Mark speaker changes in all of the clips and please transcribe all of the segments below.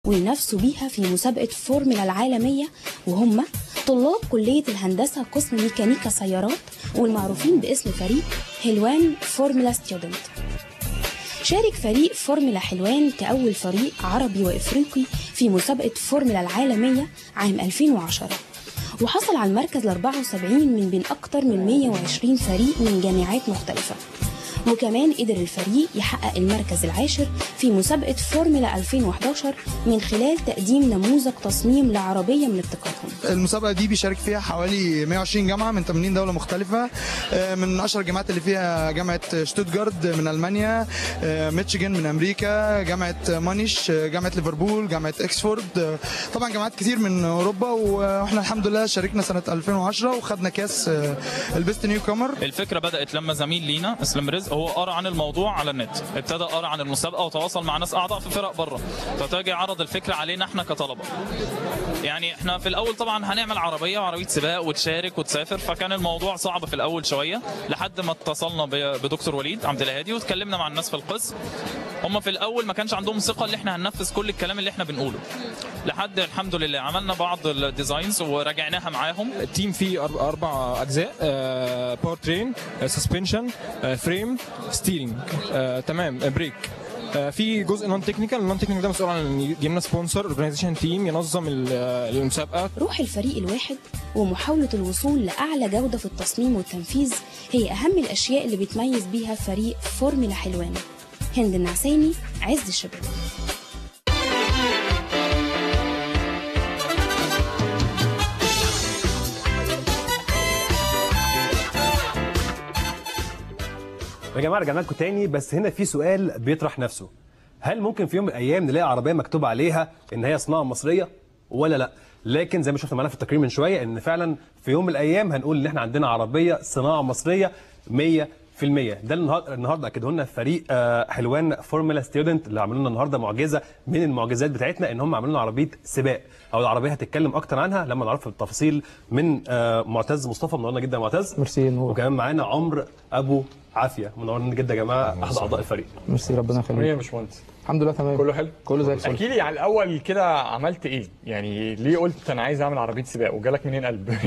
Speaker 1: وينافسوا بيها في مسابقة فورمولا العالمية وهم طلاب كلية الهندسة قسم ميكانيكا سيارات والمعروفين باسم فريق حلوان فورمولا ستودنت شارك فريق فورمولا حلوان كأول فريق عربي وإفريقي في مسابقة فورمولا العالمية عام 2010 وحصل على المركز ال 74 من بين أكتر من 120 فريق من جامعات مختلفة وكمان قدر الفريق يحقق المركز العاشر في مسابقة فورمولا 2011 من خلال تقديم نموذج تصميم لعربية من ابتكارهم
Speaker 2: المسابقه دي بيشارك فيها حوالي 120 جامعه من 80 دوله مختلفه آه، من اشهر الجامعات اللي فيها جامعه شتوتجارت من المانيا آه، ميتشيجن من امريكا جامعه مانيش آه، جامعه ليفربول جامعه اكسفورد آه، طبعا جامعات كتير من اوروبا واحنا الحمد لله شاركنا سنه 2010 وخدنا كاس آه، البيست نيو كومر
Speaker 3: الفكره بدات لما زميل لينا اسلام رزق هو قرا عن الموضوع على النت ابتدى قرا عن المسابقه وتواصل مع ناس اعضاء في فرق بره فابتدى عرض الفكره علينا احنا كطلبه يعني احنا في الاول طبعا هنعمل عربيه وعربيه سباق وتشارك وتسافر فكان الموضوع صعب في الاول شويه لحد ما اتصلنا ب- بدكتور وليد عبد الهادي واتكلمنا مع الناس في القسم هم في الاول ما كانش عندهم ثقه ان احنا هننفذ كل الكلام اللي احنا بنقوله لحد الحمد لله عملنا بعض الديزاينز وراجعناها معاهم
Speaker 4: التيم فيه أرب- اربع اجزاء باور ترين سسبنشن فريم ستيرنج تمام بريك في جزء نون تكنيكال النون تكنيكال ده مسؤول عن إن يجي لنا سبونسر اورجانيزيشن تيم ينظم ال- المسابقه
Speaker 1: روح الفريق الواحد ومحاولة الوصول لأعلى جودة في التصميم والتنفيذ هي أهم الأشياء اللي بتميز بيها فريق فورمولا حلوان هند النعساني عز الشباب
Speaker 5: يا جماعه رجعنا لكم تاني بس هنا في سؤال بيطرح نفسه هل ممكن في يوم من الايام نلاقي عربيه مكتوب عليها ان هي صناعه مصريه ولا لا لكن زي ما شفنا معانا في التقرير من شويه ان فعلا في يوم من الايام هنقول ان احنا عندنا عربيه صناعه مصريه 100% ده النهار- النهارده اكده لنا فريق آه، حلوان فورمولا ستودنت اللي عملوا لنا النهارده معجزه من المعجزات بتاعتنا ان هم عملوا لنا عربيه سباق او العربيه هتتكلم اكتر عنها لما نعرفها بالتفاصيل من آه، معتز مصطفى منورنا جدا يا معتز
Speaker 6: ميرسي نور
Speaker 5: وكمان معانا عمرو ابو عافيه منورنا جدا يا جماعه احد اعضاء الفريق
Speaker 6: ميرسي ربنا
Speaker 7: ايه يا
Speaker 6: يخليك
Speaker 7: باشمهندس
Speaker 6: الحمد لله تمام
Speaker 7: كله حلو
Speaker 6: كله زي الفل
Speaker 7: احكي لي على الاول كده عملت ايه يعني ليه قلت انا عايز اعمل عربيه سباق وجالك منين قلب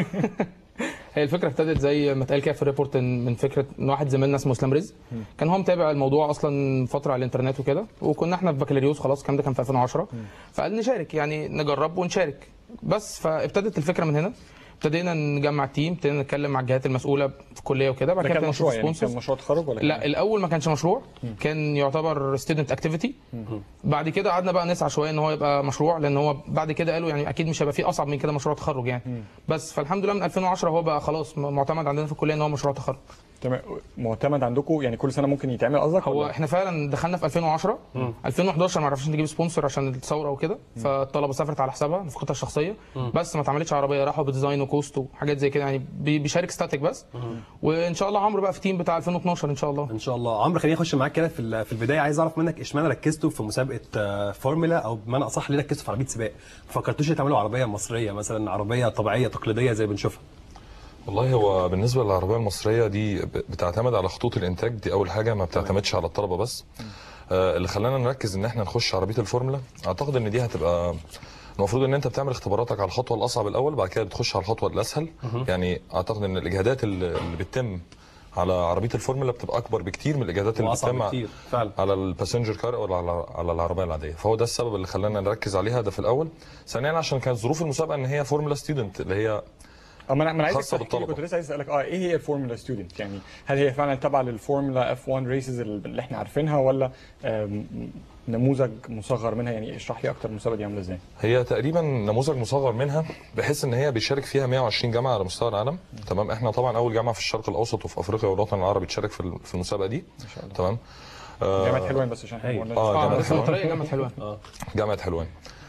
Speaker 6: هي الفكره ابتدت زي ما اتقال كده في الريبورت إن- من فكره ان واحد زميلنا اسمه اسلام رزق كان هو متابع الموضوع اصلا فتره على الانترنت وكده وكنا احنا في بكالوريوس خلاص الكلام ده كان في 2010 فقال نشارك يعني نجرب ونشارك بس فابتدت الفكره من هنا ابتدينا نجمع التيم ابتدينا نتكلم مع الجهات المسؤوله في الكليه وكده بعد
Speaker 7: ده
Speaker 6: كده
Speaker 7: كان
Speaker 6: ابتدينا
Speaker 7: مشروع
Speaker 6: نشوف
Speaker 7: يعني
Speaker 6: sponsors.
Speaker 7: كان مشروع تخرج ولا
Speaker 6: لا
Speaker 7: كان-
Speaker 6: الاول ما كانش مشروع كان يعتبر ستودنت اكتيفيتي بعد كده قعدنا بقى نسعى شويه ان هو يبقى مشروع لان هو بعد كده قالوا يعني اكيد مش هيبقى فيه اصعب من كده مشروع تخرج يعني بس فالحمد لله من 2010 هو بقى خلاص م- معتمد عندنا في الكليه ان هو مشروع تخرج
Speaker 7: تمام معتمد عندكم يعني كل سنه ممكن يتعمل قصدك
Speaker 6: هو
Speaker 7: ولا؟
Speaker 6: احنا فعلا دخلنا في 2010 2011 ما عرفناش نجيب سبونسر عشان الثوره وكده فالطلبه سافرت على حسابها نفقتها الشخصيه بس ما اتعملتش عربيه راحوا بديزاين وكوست وحاجات زي كده يعني بي- بيشارك ستاتيك بس وان شاء الله عمرو بقى في تيم بتاع 2012 ان شاء الله
Speaker 5: ان شاء الله عمرو خليني اخش معاك كده في ال- في البدايه عايز اعرف منك اشمعنى ركزتوا في مسابقه آه، فورمولا او بمعنى اصح ليه ركزتوا في عربيه سباق ما فكرتوش تعملوا عربيه مصريه مثلا عربيه طبيعيه تقليديه زي بنشوفها
Speaker 8: والله هو بالنسبه للعربيه المصريه دي ب- بتعتمد على خطوط الانتاج دي اول حاجه ما بتعتمدش على الطلبه بس آه، اللي خلانا نركز ان احنا نخش عربيه الفورمولا اعتقد ان دي هتبقى المفروض ان انت بتعمل اختباراتك على الخطوه الاصعب الاول بعد كده بتخش على الخطوه الاسهل يعني اعتقد ان الاجهادات اللي اللي بتتم على عربيه الفورمولا بتبقى اكبر بكتير من الاجهادات اللي
Speaker 5: واصعب
Speaker 8: بتتم
Speaker 5: بكتير فعلا
Speaker 8: على الباسنجر كار او على على العربيه العاديه فهو ده السبب اللي خلانا نركز عليها ده في الاول ثانيا عشان كانت ظروف المسابقه ان هي فورمولا ستودنت اللي هي
Speaker 7: اه ما انا ما انا عايزك
Speaker 8: خاصة
Speaker 7: تحكي لي،
Speaker 8: بالطلبة.
Speaker 7: كنت لسه عايز اسالك اه ايه هي الفورمولا ستودنت يعني هل هي فعلا تابعه للفورمولا اف 1 ريسز اللي احنا عارفينها ولا آم، نموذج مصغر منها يعني اشرح لي اكتر المسابقه دي عامله ازاي
Speaker 8: هي تقريبا نموذج مصغر منها بحيث ان هي بيشارك فيها 120 جامعه على مستوى العالم تمام احنا طبعا اول جامعه في الشرق الاوسط وفي افريقيا والوطن العربي تشارك في في المسابقه دي
Speaker 7: ما شاء الله
Speaker 8: تمام آه،
Speaker 7: جامعه حلوان بس عشان احنا ما
Speaker 5: هايل.
Speaker 7: قلناش.
Speaker 8: اه
Speaker 6: اه
Speaker 8: جامعه
Speaker 6: بس
Speaker 8: حلوان
Speaker 6: المطريه جامعه حلوان
Speaker 8: جامعه حلوان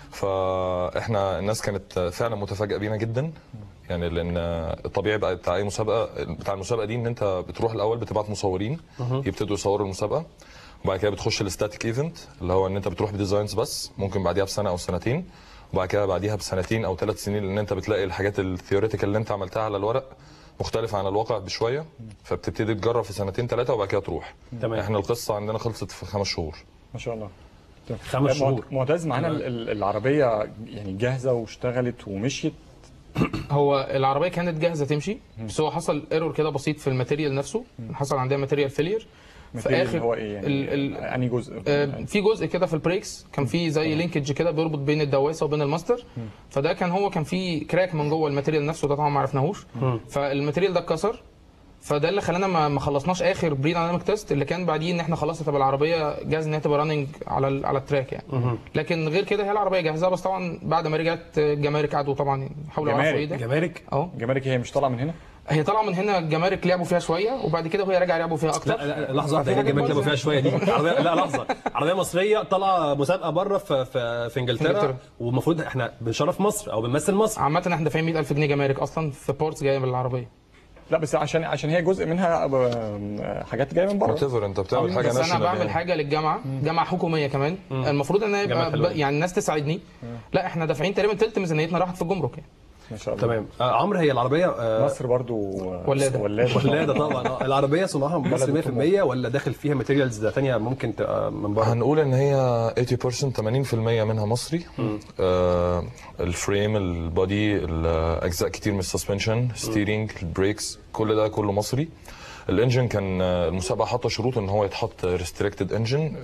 Speaker 8: فاحنا الناس كانت فعلا متفاجئه بينا جدا يعني لان الطبيعي بقى بتاع اي مسابقه بتاع المسابقه دي ان انت بتروح الاول بتبعت مصورين يبتدوا يصوروا المسابقه وبعد كده بتخش الاستاتيك ايفنت اللي هو ان انت بتروح بديزاينز بس ممكن بعديها بسنه او سنتين وبعد كده بعديها بسنتين او ثلاث سنين لان انت بتلاقي الحاجات الثيوريتيكال اللي انت عملتها على الورق مختلفة عن الواقع بشوية فبتبتدي تجرب في سنتين ثلاثة وبعد كده تروح
Speaker 5: تمام.
Speaker 8: احنا القصة عندنا خلصت في خمس شهور
Speaker 7: ما شاء الله
Speaker 5: خمس شهور
Speaker 7: معتز معانا ال- ال- العربيه يعني جاهزه واشتغلت ومشيت
Speaker 6: هو العربيه كانت جاهزه تمشي بس هو حصل ايرور كده بسيط في الماتيريال نفسه حصل عندها ماتيريال فيلير في
Speaker 7: ماتيريال
Speaker 6: اخر
Speaker 7: هو ايه يعني
Speaker 6: ال- ال-
Speaker 7: انهي جزء
Speaker 6: آه، في جزء كده في البريكس كان في زي لينكج كده بيربط بين الدواسه وبين الماستر فده كان هو كان في كراك من جوه الماتيريال نفسه ده طبعا ما عرفناهوش فالماتيريال ده اتكسر فده اللي خلانا ما ما خلصناش اخر بري دايناميك تيست اللي كان بعديه ان احنا خلاص تبقى العربيه جاهزه ان هي تبقى راننج على ال- على التراك يعني لكن غير كده هي العربيه جاهزه بس طبعا بعد ما رجعت الجمارك قعدوا طبعا يحاولوا يعرفوا ايه ده
Speaker 5: جمارك
Speaker 6: اهو
Speaker 7: الجمارك هي مش طالعه من هنا
Speaker 6: هي طالعه من هنا الجمارك لعبوا فيها شويه وبعد كده وهي راجعه لعبوا فيها
Speaker 5: لا
Speaker 6: اكتر
Speaker 5: لا لا، لحظه واحده
Speaker 6: في
Speaker 5: هي
Speaker 6: حاجات
Speaker 5: الجمارك
Speaker 6: بايظة.
Speaker 5: لعبوا فيها شويه دي عربيه لا لحظه عربيه مصريه طالعه مسابقه بره في في, في انجلترا
Speaker 6: إنجلترا.
Speaker 5: والمفروض احنا بنشرف مصر او بنمثل مصر
Speaker 6: عامه احنا دافعين 100000 جنيه جمارك اصلا في بورتس جايه من العربيه
Speaker 7: لا بس عشان عشان هي جزء منها آه، حاجات جايه من بره
Speaker 8: وات ايفر انت بتعمل حاجه
Speaker 6: بس انا
Speaker 8: ناشونال
Speaker 6: بعمل
Speaker 8: يعني.
Speaker 6: حاجه للجامعه جامعه حكوميه كمان المفروض ان أنا
Speaker 5: جامعة
Speaker 6: يبقى
Speaker 5: حلوان.
Speaker 6: ب- يعني الناس تساعدني لا احنا دافعين تقريبا ثلث ميزانيتنا راحت في الجمرك يعني
Speaker 7: ما شاء الله
Speaker 5: تمام آه عمرو هي العربيه آه
Speaker 7: مصر برضو آه،
Speaker 6: ولادة.
Speaker 7: ولاده
Speaker 5: ولاده طبعا آه، العربيه صنعها من مصر 100% ولا داخل فيها ماتيريالز ثانيه ممكن تبقى من بره
Speaker 8: هنقول ان هي 80% 80% منها مصري آه الفريم البودي الاجزاء كتير من السسبنشن ستيرنج البريكس كل ده كله مصري الانجن كان آه، المسابقه حاطه شروط ان هو يتحط ريستريكتد انجن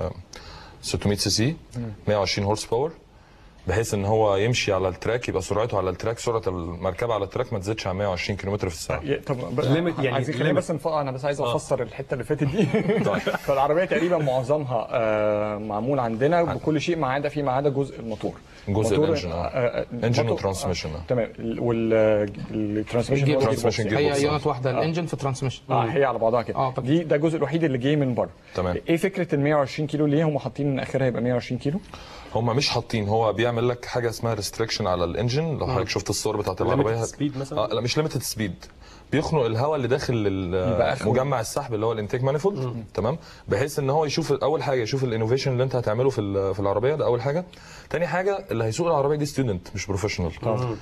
Speaker 8: 600 سي سي 120 هورس باور بحيث ان هو يمشي على التراك يبقى سرعته على التراك سرعه المركبه على التراك ما تزيدش عن 120 كم في الساعه
Speaker 7: ي- طب ب-
Speaker 5: Limit يعني
Speaker 7: عايزين خلينا
Speaker 5: limit.
Speaker 7: بس نفق انا بس عايز
Speaker 8: آه.
Speaker 7: افسر الحته اللي فاتت دي فالعربيه تقريبا معظمها آه، معمول عندنا بكل شيء ما عدا في ما عدا جزء الموتور
Speaker 8: جزء
Speaker 7: موتور-
Speaker 8: الانجن اه
Speaker 7: آه، آه،
Speaker 8: انجن
Speaker 7: موتور-
Speaker 8: وترانسميشن
Speaker 7: آه، تمام والترانسميشن
Speaker 6: الجير
Speaker 8: Transmission
Speaker 6: بوكس.
Speaker 8: gear
Speaker 6: هي
Speaker 8: box.
Speaker 6: يونت واحده الانجن في الترانسميشن
Speaker 7: اه هي على بعضها كده
Speaker 6: آه، طبعا.
Speaker 7: دي ده الجزء الوحيد اللي جاي من بره
Speaker 8: تمام.
Speaker 7: ايه فكره ال 120 كيلو ليه هم حاطين ان اخرها يبقى 120 كيلو
Speaker 8: هم مش حاطين هو بيعمل لك حاجه اسمها ريستريكشن على الانجن لو حضرتك شفت الصور بتاعت العربيه
Speaker 5: Limited speed مثلا؟
Speaker 8: اه لا مش ليميتد سبيد بيخنق الهواء اللي داخل
Speaker 7: يبقى آخره.
Speaker 8: مجمع السحب اللي هو الانتيك مانيفولد تمام بحيث ان هو يشوف اول حاجه يشوف الانوفيشن اللي انت هتعمله في ال- في العربيه ده اول حاجه تاني حاجه اللي هيسوق العربيه دي ستودنت مش بروفيشنال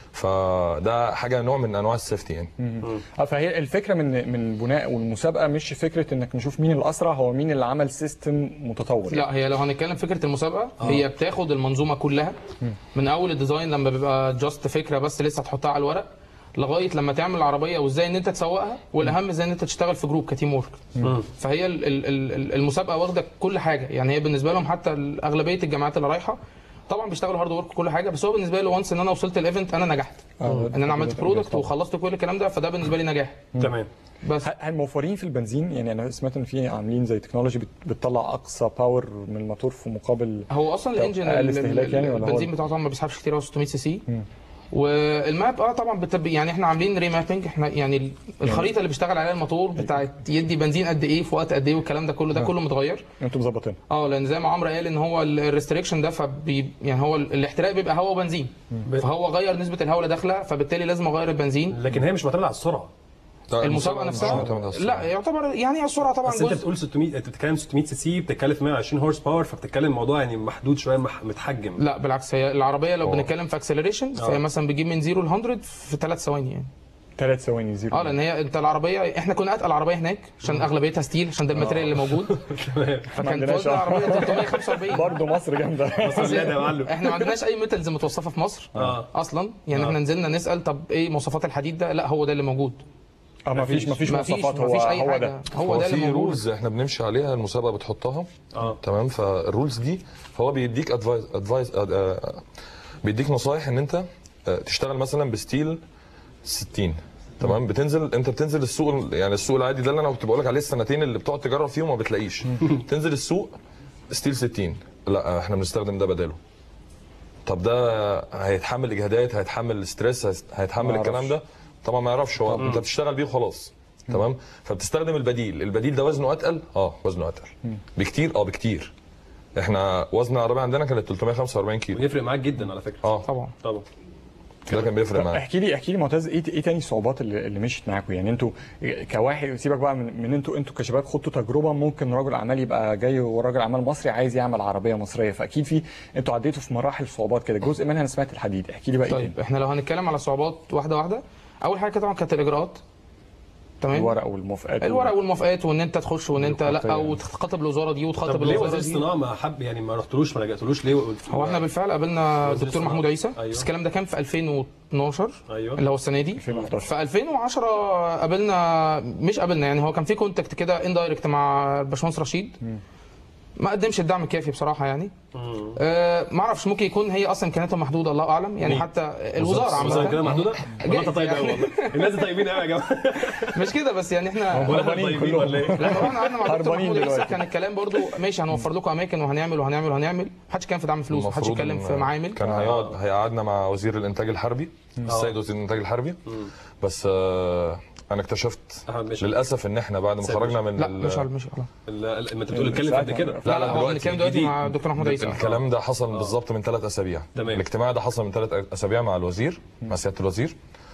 Speaker 8: فده حاجه نوع من انواع السيفتي يعني
Speaker 7: اه فهي الفكره من من البناء والمسابقه مش فكره انك نشوف مين الاسرع هو مين اللي عمل سيستم متطور
Speaker 6: لا هي لو هنتكلم فكره المسابقه هي بتاخد المنظومه كلها من اول الديزاين لما بيبقى جاست فكره بس لسه هتحطها على الورق لغايه لما تعمل العربيه وازاي ان انت تسوقها والاهم ازاي ان انت تشتغل في جروب كتيم ورك فهي ال- ال- ال- المسابقه واخده كل حاجه يعني هي بالنسبه لهم حتى اغلبيه الجامعات اللي رايحه طبعا بيشتغلوا هارد ورك كل حاجه بس هو بالنسبه لي وانس ان انا وصلت الايفنت انا نجحت ان انا عملت برودكت وخلصت كل الكلام ده فده بالنسبه لي نجاح
Speaker 5: تمام
Speaker 6: بس
Speaker 7: ه- هل موفرين في البنزين يعني انا سمعت ان في عاملين زي تكنولوجي بت- بتطلع اقصى باور من الموتور في مقابل
Speaker 6: هو اصلا
Speaker 7: طب
Speaker 6: الانجن
Speaker 7: أقل
Speaker 6: ال-
Speaker 7: استهلاك يعني ولا هو-
Speaker 6: البنزين بتاعه طبعا ما بيسحبش كتير هو 600 سي سي والماب اه طبعا بتب... يعني احنا عاملين ريمابينج احنا يعني ال- الخريطه اللي بيشتغل عليها الموتور بتاعت يدي بنزين قد ايه في وقت قد ايه والكلام ده كله ده كله متغير
Speaker 7: انتوا مظبطين
Speaker 6: اه لان زي ما عمرو قال ان هو الريستريكشن ده فبي يعني هو ال- الاحتراق بيبقى هواء وبنزين فهو غير نسبه الهواء اللي داخله فبالتالي لازم اغير البنزين
Speaker 5: لكن هي مش معتمده على السرعه
Speaker 8: لا،
Speaker 6: المسابقه
Speaker 8: مش
Speaker 6: نفسها
Speaker 8: معتمد على السرعة.
Speaker 6: لا يعتبر يعني السرعه طبعا
Speaker 5: بس انت
Speaker 6: جزء
Speaker 5: بتقول 600 انت بتتكلم 600 سي سي بتتكلم في 120 هورس باور فبتتكلم موضوع يعني محدود شويه مح- متحجم
Speaker 6: لا بالعكس هي العربيه لو
Speaker 8: أوه.
Speaker 6: بنتكلم في اكسلريشن فهي مثلا بتجيب من 0 ل 100 في ثلاث ثواني يعني
Speaker 7: ثلاث ثواني زيرو
Speaker 6: اه لان هي انت العربيه احنا كنا اتقل عربيه هناك عشان اغلبيتها ستيل عشان ده الماتيريال اللي موجود
Speaker 7: ما
Speaker 6: فكان
Speaker 7: عندناش
Speaker 6: وزن العربيه 345
Speaker 7: برضه مصر جامده
Speaker 5: زياده يا معلم
Speaker 6: احنا ما عندناش اي ميتالز متوصفه في مصر
Speaker 5: اه
Speaker 6: اصلا يعني احنا نزلنا نسال طب ايه مواصفات الحديد ده لا هو ده اللي موجود
Speaker 7: اه ما فيش ما فيش
Speaker 6: ما فيش
Speaker 7: مواصفات
Speaker 6: ما
Speaker 7: هو
Speaker 6: فيش اي
Speaker 7: هو ده
Speaker 6: حاجه هو
Speaker 8: هو
Speaker 6: ده اللي
Speaker 8: في
Speaker 6: موجود
Speaker 8: رولز احنا بنمشي عليها المسابقه بتحطها
Speaker 5: اه
Speaker 8: تمام فالرولز دي فهو بيديك ادفايس ادفايس بيديك نصايح ان انت آه، تشتغل مثلا بستيل 60 تمام بتنزل انت بتنزل السوق يعني السوق العادي ده اللي انا كنت بقول لك عليه السنتين اللي بتقعد تجرب فيهم وما بتلاقيش تنزل السوق ستيل 60 لا احنا بنستخدم ده بداله طب ده هيتحمل اجهادات هيتحمل ستريس هيتحمل
Speaker 7: ما
Speaker 8: الكلام ده طبعا ما يعرفش هو انت بتشتغل بيه وخلاص تمام فبتستخدم البديل البديل ده وزنه اتقل اه وزنه اتقل بكتير اه بكتير احنا وزن العربيه عندنا كانت 345 كيلو
Speaker 5: بيفرق معاك جدا على فكره
Speaker 8: اه
Speaker 6: طبعا
Speaker 5: طبعا
Speaker 8: ده كان بيفرق
Speaker 7: طب
Speaker 8: معايا
Speaker 7: احكي لي احكي لي معتز ايه ايه تاني الصعوبات اللي, اللي مشيت معاكم يعني انتوا كواحد سيبك بقى من, من انتوا انتوا كشباب خدتوا تجربه ممكن رجل اعمال يبقى جاي وراجل اعمال مصري عايز يعمل عربيه مصريه فاكيد في انتوا عديتوا في مراحل صعوبات كده جزء منها انا سمعت الحديد احكي لي بقى ايه
Speaker 6: طيب احنا لو هنتكلم على صعوبات واحده واحده اول حاجه طبعا كانت الاجراءات تمام
Speaker 7: الورق والموافقات
Speaker 6: الورق والموافقات وان انت تخش وان انت لا
Speaker 7: البيروقراطية.
Speaker 6: وتخاطب الوزاره دي وتخاطب
Speaker 5: طب ليه
Speaker 6: الوزاره
Speaker 5: وزير
Speaker 6: دي
Speaker 5: الصناعه ما حب يعني ما رحتلوش ما لجأتلوش ليه
Speaker 6: هو احنا بالفعل قابلنا
Speaker 5: وزير
Speaker 6: الدكتور
Speaker 5: الصناعة.
Speaker 6: محمود عيسى
Speaker 5: أيوة.
Speaker 6: بس الكلام ده كان في 2012
Speaker 5: ايوه
Speaker 6: اللي هو السنه دي
Speaker 7: 2011
Speaker 6: في 2010 قابلنا مش قابلنا يعني هو كان في كونتاكت كده اندايركت مع الباشمهندس رشيد ما قدمش الدعم الكافي بصراحه يعني أه ما اعرفش ممكن يكون هي اصلا امكانياتهم محدوده الله اعلم يعني
Speaker 5: مين؟
Speaker 6: حتى الوزاره
Speaker 5: الوزاره كده
Speaker 6: عامه
Speaker 5: محدوده والله انت طيب
Speaker 6: يعني-
Speaker 5: قوي والله الناس دي طيبين قوي يا جماعه
Speaker 6: مش كده بس يعني احنا
Speaker 5: ولا احنا طيبين ولا ايه
Speaker 6: لما رحنا قعدنا مع دكتور
Speaker 7: هربانين
Speaker 6: محمود عيسى
Speaker 7: دلوقتي.
Speaker 6: كان الكلام برضو ماشي هنوفر لكم اماكن وهنعمل وهنعمل وهنعمل محدش كان في دعم فلوس محدش
Speaker 8: المفروض
Speaker 6: يتكلم
Speaker 8: إن
Speaker 6: في معامل
Speaker 8: كان هيقعد هيقعدنا مع وزير الانتاج الحربي السيد وزير الانتاج الحربي بس آه، انا اكتشفت
Speaker 5: أحمد ماشي.
Speaker 8: للاسف ان احنا بعد ما
Speaker 5: سيد
Speaker 8: خرجنا من
Speaker 6: لا
Speaker 8: ال-
Speaker 6: مش عارف مش خلاص
Speaker 5: ال- ال- ما انت بتقول اتكلم قد كده
Speaker 6: لا لا هو
Speaker 8: دلوقتي
Speaker 6: بنتكلم دلوقتي
Speaker 5: جديد.
Speaker 6: مع الدكتور محمود عيسى
Speaker 8: الكلام ده حصل بالظبط من ثلاث اسابيع
Speaker 5: تمام.
Speaker 8: الاجتماع ده حصل من ثلاث اسابيع مع الوزير مع سياده الوزير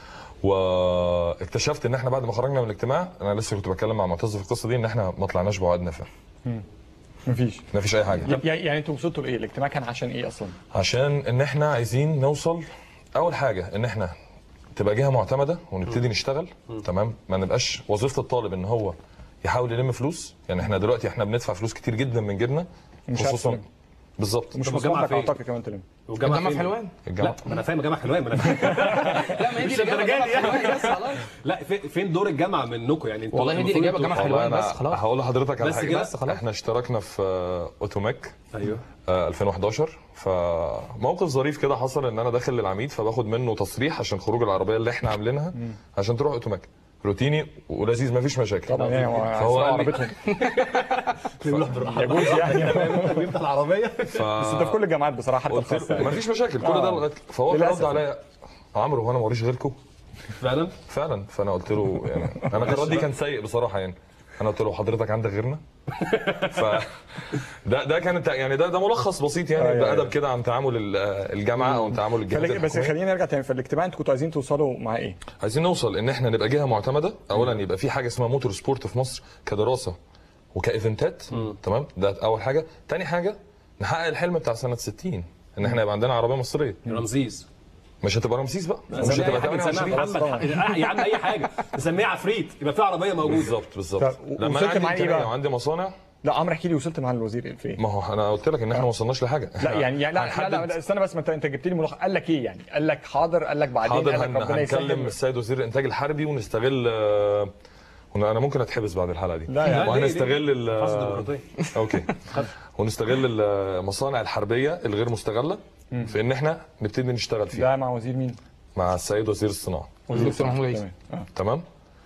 Speaker 8: واكتشفت ان احنا بعد ما خرجنا من الاجتماع انا لسه كنت بتكلم مع معتز في القصه دي ان احنا ما طلعناش بوعدنا فعلا
Speaker 7: مفيش
Speaker 8: ما فيش اي حاجه
Speaker 7: يعني يعني انتوا وصلتوا لايه؟ الاجتماع كان عشان ايه اصلا؟
Speaker 8: عشان ان احنا عايزين نوصل اول حاجه ان احنا تبقى جهه معتمده ونبتدي نشتغل تمام ما نبقاش وظيفه الطالب ان هو يحاول يلم فلوس يعني احنا دلوقتي احنا بندفع فلوس كتير جدا من جيبنا
Speaker 7: مش عارف
Speaker 8: خصوصا
Speaker 7: تلم.
Speaker 8: بالظبط
Speaker 7: مش
Speaker 5: طب الجامعة
Speaker 7: مصلحتك
Speaker 5: فين؟
Speaker 7: اعتقد كمان تلم
Speaker 5: والجامعه
Speaker 6: الجامعه في
Speaker 5: فين؟
Speaker 6: حلوان
Speaker 8: الجامعه
Speaker 5: لا ما انا فاهم جامعه حلوان ما انا
Speaker 6: لا ما هي دي
Speaker 5: مش
Speaker 6: الاجابه
Speaker 5: الدرجة
Speaker 6: جامعه
Speaker 5: دي
Speaker 6: في حلوان بس خلاص
Speaker 5: لا في- فين دور الجامعه منكم يعني انتوا
Speaker 6: والله هي دي
Speaker 5: المفروض
Speaker 6: الإجابة،
Speaker 5: انتوا-
Speaker 6: جامعة
Speaker 8: والله
Speaker 6: حلوان
Speaker 8: انا
Speaker 6: بس خلاص.
Speaker 8: هقول لحضرتك على
Speaker 5: بس
Speaker 8: حاجه
Speaker 5: كده؟
Speaker 6: بس خلاص.
Speaker 8: احنا اشتركنا في آه، اوتوماك
Speaker 5: ايوه
Speaker 8: آه، 2011 فموقف ظريف كده حصل ان انا داخل للعميد فباخد منه تصريح عشان خروج العربيه اللي احنا عاملينها عشان تروح اوتوماك روتيني ولذيذ ما فيش مشاكل
Speaker 7: طبعا يعني هو
Speaker 8: فهو
Speaker 7: هو
Speaker 8: قال لي-
Speaker 7: عربيتهم
Speaker 5: بيروح بالراحه
Speaker 7: يجوز يعني
Speaker 5: بيفتح العربيه
Speaker 8: ف...
Speaker 7: بس ده في كل الجامعات بصراحه حتى
Speaker 8: قلت
Speaker 7: الخاصه
Speaker 8: له ما
Speaker 7: يعني.
Speaker 8: فيش مشاكل كل ده
Speaker 7: آه.
Speaker 8: لغايه فهو
Speaker 7: للأسف.
Speaker 8: رد عليا عمرو هو انا موريش غيركم
Speaker 5: فعلا
Speaker 8: فعلا فانا قلت له يعني انا كان ردي كان سيء بصراحه يعني انا قلت له حضرتك عندك غيرنا ف ده ده كانت يعني ده ده ملخص بسيط يعني
Speaker 7: أيوة،
Speaker 8: بادب
Speaker 7: أيوة.
Speaker 8: كده عن تعامل ال- الجامعه او تعامل الجهات
Speaker 7: فلك- بس
Speaker 8: الحكومية.
Speaker 7: خلينا نرجع تاني في الاجتماع انتوا كنتوا عايزين توصلوا مع ايه؟
Speaker 8: عايزين نوصل ان احنا نبقى جهه معتمده اولا يبقى في حاجه اسمها موتور سبورت في مصر كدراسه وكايفنتات تمام ده اول حاجه تاني حاجه نحقق الحلم بتاع سنه 60 ان احنا يبقى عندنا عربيه مصريه
Speaker 5: رمزيز
Speaker 8: مش هتبقى رمسيس بقى مش
Speaker 5: نسميها اي
Speaker 8: هتبقى
Speaker 5: حاجه نسميها
Speaker 8: 28
Speaker 5: محمد يا عم اي حاجه نسميها عفريت يبقى في عربيه موجوده
Speaker 8: بالظبط بالظبط
Speaker 7: طب
Speaker 8: لما
Speaker 7: وصلت
Speaker 8: انا عندي
Speaker 7: معاه إيه
Speaker 8: إمكانية
Speaker 7: بقى؟
Speaker 8: وعندي مصانع
Speaker 7: لا عمرو احكي لي وصلت مع الوزير في ايه؟
Speaker 8: ما هو انا قلت لك ان احنا ما وصلناش لحاجه
Speaker 7: لا يعني يعني لا لا,
Speaker 8: هنحدد-
Speaker 7: لا, لا استنى بس ما انت انت جبت لي ملخص قال لك ايه يعني؟ قال لك حاضر قال لك بعدين
Speaker 8: حاضر
Speaker 7: قال لك
Speaker 8: هن...
Speaker 7: ربنا
Speaker 8: هنكلم
Speaker 7: يسلم
Speaker 8: السيد وزير الانتاج الحربي ونستغل آه، ون- انا ممكن اتحبس بعد الحلقه دي
Speaker 7: لا يا-
Speaker 8: وهنستغل ال
Speaker 5: خلاص الديمقراطيه
Speaker 8: اوكي ونستغل المصانع الحربيه الغير مستغله في ان احنا نبتدي نشتغل فيها
Speaker 7: ده مع وزير مين؟
Speaker 8: مع السيد وزير الصناعه
Speaker 6: الدكتور محمود عيسى
Speaker 7: تمام اه
Speaker 8: تمام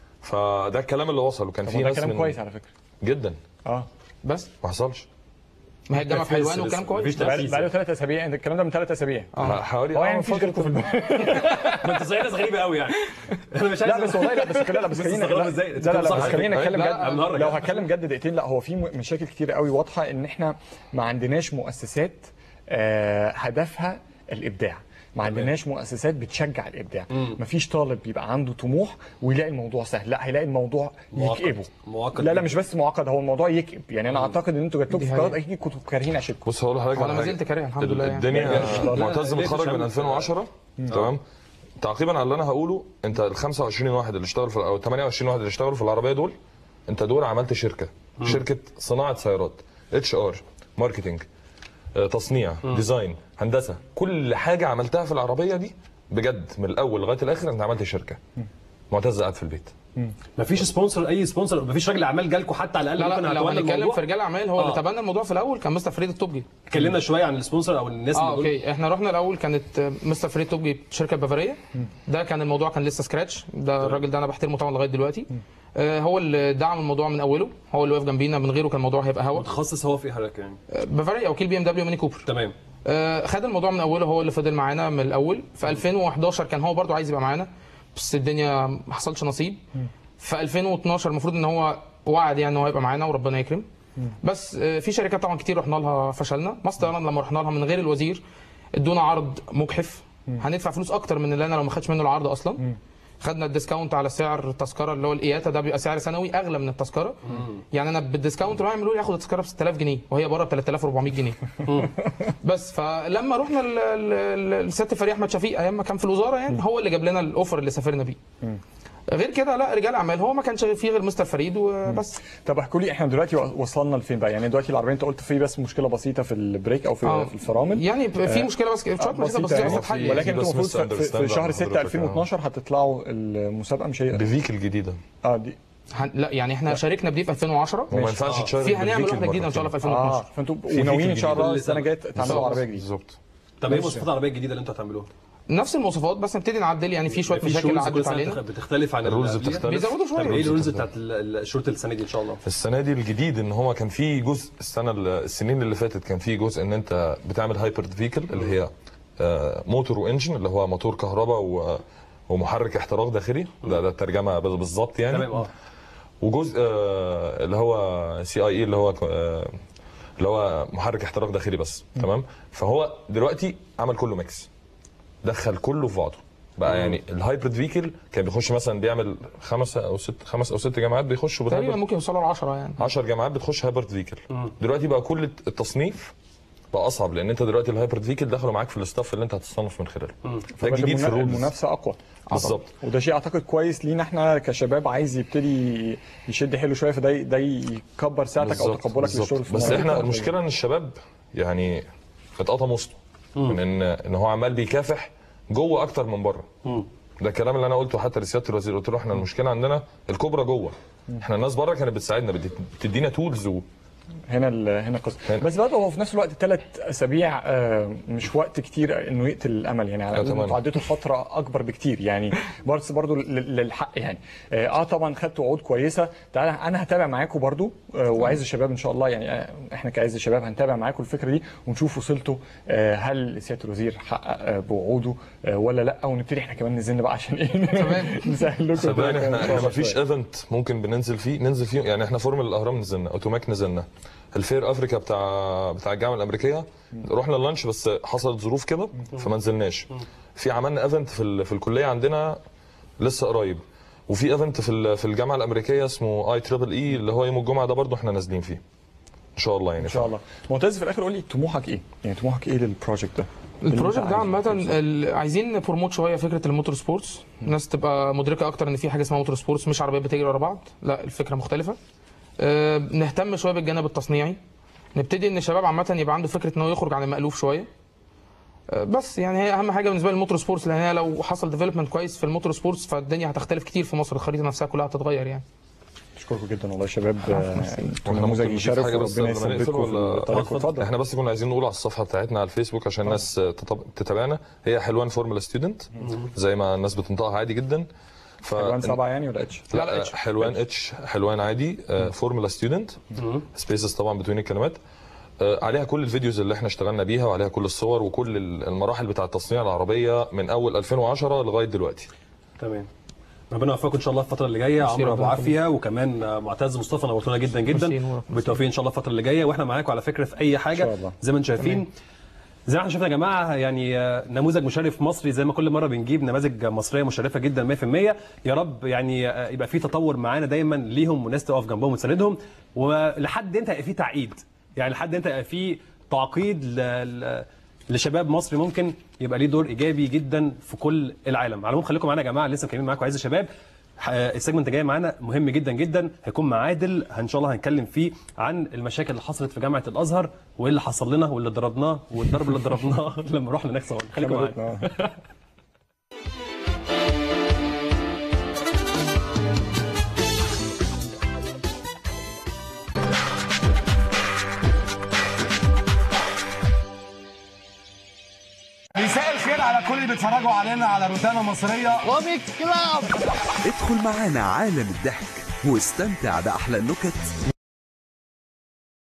Speaker 8: فده الكلام اللي وصل وكان
Speaker 7: طب
Speaker 8: في
Speaker 7: ده
Speaker 8: ناس
Speaker 7: كلام
Speaker 8: من
Speaker 7: كويس على فكره
Speaker 8: جدا
Speaker 7: اه
Speaker 6: بس
Speaker 8: ما حصلش
Speaker 6: ما هي الجامعه في حلوان وكلام كويس
Speaker 5: مفيش
Speaker 7: بقى له ثلاث اسابيع انت الكلام ده من ثلاث اسابيع
Speaker 8: حوالي
Speaker 7: هو
Speaker 8: آه،
Speaker 7: يعني مفيش
Speaker 8: فترة-
Speaker 7: غيركم في البلد
Speaker 5: ما انت زي ناس غريبه قوي يعني انا مش عايز
Speaker 7: لا بس والله لا بس لا لا بس خلينا
Speaker 5: استغراب
Speaker 7: لا
Speaker 5: ازاي؟
Speaker 7: لا لا, لا بس
Speaker 5: صح.
Speaker 7: خلينا نتكلم
Speaker 6: لا،
Speaker 7: جد
Speaker 5: لا، النهاردة
Speaker 7: لو
Speaker 5: كده.
Speaker 7: هتكلم جد دقيقتين لا هو في م- مشاكل كتير قوي واضحه ان احنا ما عندناش مؤسسات آه، هدفها الابداع ما عندناش مؤسسات بتشجع الابداع مفيش طالب يبقى عنده طموح ويلاقي الموضوع سهل لا هيلاقي الموضوع
Speaker 5: معقد.
Speaker 7: يكئبه
Speaker 5: معقد
Speaker 7: لا لا
Speaker 5: جدا.
Speaker 7: مش بس معقد هو الموضوع يكئب يعني انا اعتقد ان انتوا جاتلكم
Speaker 6: دي
Speaker 7: في
Speaker 6: حقيقة.
Speaker 7: قرارات اكيد كنتوا كارهين عشانكم
Speaker 8: بص هقول لحضرتك
Speaker 6: هو انا
Speaker 8: على
Speaker 6: ما
Speaker 8: حاجة.
Speaker 6: زلت كاره الحمد لله يعني
Speaker 8: الدنيا معتز
Speaker 5: لا،
Speaker 8: متخرج من
Speaker 5: لا،
Speaker 8: 2010 تمام تعقيبا على اللي انا هقوله انت ال 25 واحد اللي اشتغلوا في او ال 28 واحد اللي اشتغلوا في العربيه دول انت دول عملت شركه شركه صناعه سيارات اتش ار ماركتنج آه، تصنيع ديزاين هندسه كل حاجه عملتها في العربيه دي بجد من الاول لغايه الاخر انت عملت شركه معتز قاعد في البيت
Speaker 5: مفيش سبونسر اي سبونسر مفيش راجل اعمال جالكم حتى على الاقل
Speaker 6: لا لا
Speaker 5: ممكن
Speaker 6: لو
Speaker 5: هتولى
Speaker 6: هنتكلم
Speaker 5: الموضوع
Speaker 6: في رجال اعمال هو اللي
Speaker 5: آه.
Speaker 6: تبنى الموضوع في الاول كان مستر فريد الطبجي
Speaker 5: اتكلمنا شويه عن السبونسر او الناس
Speaker 6: اه
Speaker 5: اللي دول.
Speaker 6: اوكي احنا رحنا الاول كانت آه، مستر فريد توبجي شركه بافاريه ده كان الموضوع كان لسه سكراتش ده الراجل ده انا بحترمه طبعا لغايه دلوقتي آه، هو اللي دعم الموضوع من اوله هو اللي وقف جنبينا من غيره كان الموضوع هيبقى هوا
Speaker 5: متخصص هو في حضرتك يعني
Speaker 6: آه، بافاريا وكيل بي ام دبليو ميني كوبر
Speaker 5: تمام
Speaker 6: آه، خد الموضوع من اوله هو اللي فضل معانا من الاول في 2011 كان هو برضو عايز يبقى معانا بس الدنيا ما حصلش نصيب في 2012 المفروض ان هو وعد يعني ان هو هيبقى معانا وربنا يكرم بس آه، في شركات طبعا كتير رحنا لها فشلنا ماستر ايلاند لما رحنا لها من غير الوزير ادونا عرض مجحف هندفع فلوس اكتر من اللي انا لو ما خدش منه العرض اصلا خدنا الديسكاونت على سعر التذكره اللي هو الاياتا ده بيبقى سعر سنوي اغلى من التذكره يعني انا بالديسكاونت اللي هو يعملوا لي ياخد التذكره ب 6000 جنيه وهي بره ب 3400 جنيه بس فلما رحنا ل- ل- ل- لسياده الفريق احمد شفيق ايام ما كان في الوزاره يعني هو اللي جاب لنا الاوفر اللي سافرنا بيه غير كده لا رجال اعمال هو ما كانش فيه غير مستر فريد وبس
Speaker 7: طب احكوا لي احنا دلوقتي وصلنا لفين بقى يعني دلوقتي العربيه انت قلت في بس مشكله بسيطه في البريك او في,
Speaker 6: آه.
Speaker 7: في الفرامل
Speaker 6: يعني في مشكله بس شويه مشكله بسيطه
Speaker 7: يعني.
Speaker 6: بس هتتحل
Speaker 7: ولكن
Speaker 8: في
Speaker 7: انتوا
Speaker 8: بس
Speaker 7: المفروض في, في, في
Speaker 8: misunderstanding
Speaker 7: شهر
Speaker 8: عند
Speaker 7: 6
Speaker 8: حضرتك.
Speaker 7: 2012 هتطلعوا المسابقه مش هي
Speaker 8: بفيكل جديده
Speaker 7: اه دي
Speaker 6: هن- لا يعني احنا شاركنا بدي في 2010
Speaker 8: وما ينفعش تشارك
Speaker 6: في هنعمل
Speaker 8: بالفيكل
Speaker 6: واحده جديده ان شاء الله في
Speaker 8: مرتين.
Speaker 6: 2012
Speaker 7: اه فانتوا
Speaker 8: في
Speaker 7: وناويين ان
Speaker 8: فيكل
Speaker 7: شاء الله
Speaker 5: جديد.
Speaker 7: السنه الجايه تعملوا عربيه جديده
Speaker 8: بالظبط
Speaker 5: طب ايه مواصفات العربيه الجديده اللي انتوا هتعملوها؟
Speaker 6: نفس المواصفات بس نبتدي نعدل يعني في شويه
Speaker 5: في
Speaker 6: مشاكل
Speaker 5: شروط كل
Speaker 6: عدت
Speaker 5: سنه
Speaker 6: علينا
Speaker 5: بتخ- بتختلف عن
Speaker 8: الرولز
Speaker 5: اللي قبليها؟
Speaker 8: بتختلف.
Speaker 6: بيزودوا شويه
Speaker 5: طب ايه الرولز
Speaker 8: بتختلف.
Speaker 5: بتاعت ال- الشروط السنه دي ان شاء الله؟
Speaker 8: السنه دي الجديد ان هو كان في جزء السنه السنين اللي فاتت كان في جزء ان انت بتعمل هايبرد فيكل اللي هي آه، موتور وانجن اللي هو موتور كهرباء و- ومحرك احتراق داخلي ده, ده الترجمه بالظبط يعني
Speaker 5: تمام اه
Speaker 8: وجزء آه، اللي هو سي اي اي اللي هو آه، اللي هو محرك احتراق داخلي بس تمام فهو دلوقتي عمل كله ميكس دخل كله في بعضه بقى يعني الهايبرد فيكل كان بيخش مثلا بيعمل خمسة او ست خمس او ست جامعات بيخشوا
Speaker 6: تقريبا
Speaker 8: بالهايبرد
Speaker 6: ممكن يوصلوا ل 10 يعني
Speaker 8: 10 جامعات بتخش هايبرد فيكل دلوقتي بقى كل التصنيف بقى اصعب لان انت دلوقتي الهايبرد فيكل دخلوا معاك في الاستاف اللي انت هتصنف من خلاله ده
Speaker 7: فبقت
Speaker 8: الجديد في
Speaker 7: المنا-
Speaker 8: الرولز
Speaker 7: المنافسه اقوى
Speaker 8: بالظبط
Speaker 7: وده شيء اعتقد كويس لينا احنا كشباب عايز يبتدي يشد حلو شويه فده ده يكبر ساعتك او
Speaker 8: بالظبط،
Speaker 7: تقبلك
Speaker 8: بالظبط.
Speaker 7: للشغل في
Speaker 8: بس
Speaker 7: المناطق
Speaker 8: احنا
Speaker 7: الأرضية.
Speaker 8: المشكله ان الشباب يعني اتقطم وسطه من ان ان هو عمال بيكافح جوه اكتر من بره ده الكلام اللي انا قلته حتى لسياده الوزير قلت له احنا المشكله عندنا الكبرى جوه احنا الناس بره كانت بتساعدنا بت- بتدينا تولز و...
Speaker 7: هنا ال- هنا القصه
Speaker 8: هنا.
Speaker 7: بس برضه هو في نفس الوقت ثلاث اسابيع آه، مش وقت كتير انه يقتل الامل يعني على
Speaker 8: لا
Speaker 7: الاقل
Speaker 8: طبعاً.
Speaker 7: انتوا عديتوا فتره اكبر بكتير يعني بس برضه لل- للحق يعني اه آه، طبعا خدتوا وعود كويسه تعالى انا هتابع معاكم برضه آه، وعايز الشباب ان شاء الله يعني آه، احنا كعز الشباب هنتابع معاكم الفكره دي ونشوف وصلتوا آه، هل سياده الوزير حقق آه، بوعوده آه، ولا لا ونبتدي احنا كمان نزلنا بقى عشان ايه
Speaker 6: تمام.
Speaker 7: نسهل لكم
Speaker 8: صدقني
Speaker 7: الدنيا
Speaker 8: احنا
Speaker 7: إن شاء
Speaker 8: احنا
Speaker 7: الله
Speaker 8: ما فيش
Speaker 7: شوية.
Speaker 8: ايفنت ممكن بننزل فيه ننزل فيه يعني احنا فورمولا الاهرام نزلنا اوتوماك نزلنا الفير افريكا بتاع بتاع الجامعه الامريكيه رحنا اللانش بس حصلت ظروف كده فما نزلناش في عملنا ايفنت في ال- في الكليه عندنا لسه قريب وفي ايفنت في ال- في الجامعه الامريكيه اسمه اي تريبل اي اللي هو يوم الجمعه ده برضو احنا نازلين فيه ان شاء الله يعني
Speaker 7: ان شاء الله معتز في الاخر قول لي طموحك ايه يعني طموحك ايه للبروجكت ده
Speaker 6: البروجكت
Speaker 7: اللي
Speaker 6: ده
Speaker 7: أنت
Speaker 6: عامة
Speaker 7: عايزه.
Speaker 6: ال- عايزين نبروموت شوية فكرة الموتور سبورتس الناس تبقى مدركة أكتر إن في حاجة اسمها موتور سبورتس مش عربيات بتجري ورا بعض لا الفكرة مختلفة آه، نهتم شوية بالجانب التصنيعي نبتدي إن الشباب عامة يبقى عنده فكرة إن هو يخرج عن المألوف شوية آه، بس يعني هي أهم حاجة بالنسبة للموتور سبورتس لأن هي لو حصل ديفلوبمنت كويس في الموتور سبورتس فالدنيا هتختلف كتير في مصر الخريطة نفسها كلها هتتغير يعني
Speaker 7: اشكركم جدا والله يا شباب آه، انتوا
Speaker 8: واحنا
Speaker 7: نموذج
Speaker 8: ممكن نضيف
Speaker 7: يشرف
Speaker 8: حاجة بس
Speaker 7: وربنا
Speaker 8: قبل ما نقفل
Speaker 7: يثبتكم في
Speaker 8: ولا-
Speaker 7: طريقكم اتفضل
Speaker 8: احنا بس كنا عايزين نقول على الصفحه بتاعتنا على الفيسبوك عشان الناس تطب- تتابعنا هي حلوان فورمولا ستودنت زي ما الناس بتنطقها عادي جدا ف
Speaker 7: حلوان سبعه يعني ولا اتش؟
Speaker 6: لا، لا،
Speaker 8: لا
Speaker 6: اتش.
Speaker 8: حلوان اتش حلوان عادي فورمولا ستودنت سبيسز طبعا بتوين الكلمات آه، عليها كل الفيديوز اللي احنا اشتغلنا بيها وعليها كل الصور وكل المراحل بتاع تصنيع العربيه من اول 2010 لغايه دلوقتي
Speaker 5: تمام ربنا يوفقكم ان شاء الله الفتره اللي جايه عمرو ابو
Speaker 6: ربنا
Speaker 5: عافيه وكمان آه، معتز مصطفى نورتونا جدا
Speaker 6: ميرسي،
Speaker 5: جدا
Speaker 6: نورك.
Speaker 5: بالتوفيق ان شاء الله الفتره اللي جايه واحنا معاكم على فكره في اي حاجه
Speaker 7: إن شاء الله.
Speaker 5: زي ما انتم شايفين زي ما احنا شفنا يا جماعه يعني آه، نموذج مشرف مصري زي ما كل مره بنجيب نماذج مصريه مشرفه جدا 100% يا رب يعني آه، يبقى في تطور معانا دايما ليهم وناس تقف جنبهم وتساندهم ولحد انت هيبقى في تعقيد يعني لحد انت هيبقى في تعقيد ل... ل... لشباب مصر ممكن يبقى ليه دور ايجابي جدا في كل العالم على العموم خليكم معانا يا جماعه لسه مكملين معاكم عايز الشباب ح- السيجمنت جاي معانا مهم جدا جدا هيكون مع عادل ان شاء الله هنتكلم فيه عن المشاكل اللي حصلت في جامعه الازهر وايه اللي حصل لنا واللي ضربناه والضرب اللي ضربناه لما رحنا هناك سوا خليكم معانا
Speaker 7: خبرتنا. آه.
Speaker 9: مساء الخير على كل اللي بيتفرجوا علينا على روتانا مصرية
Speaker 10: كوميك كلاب
Speaker 11: ادخل معانا عالم الضحك واستمتع بأحلى النكت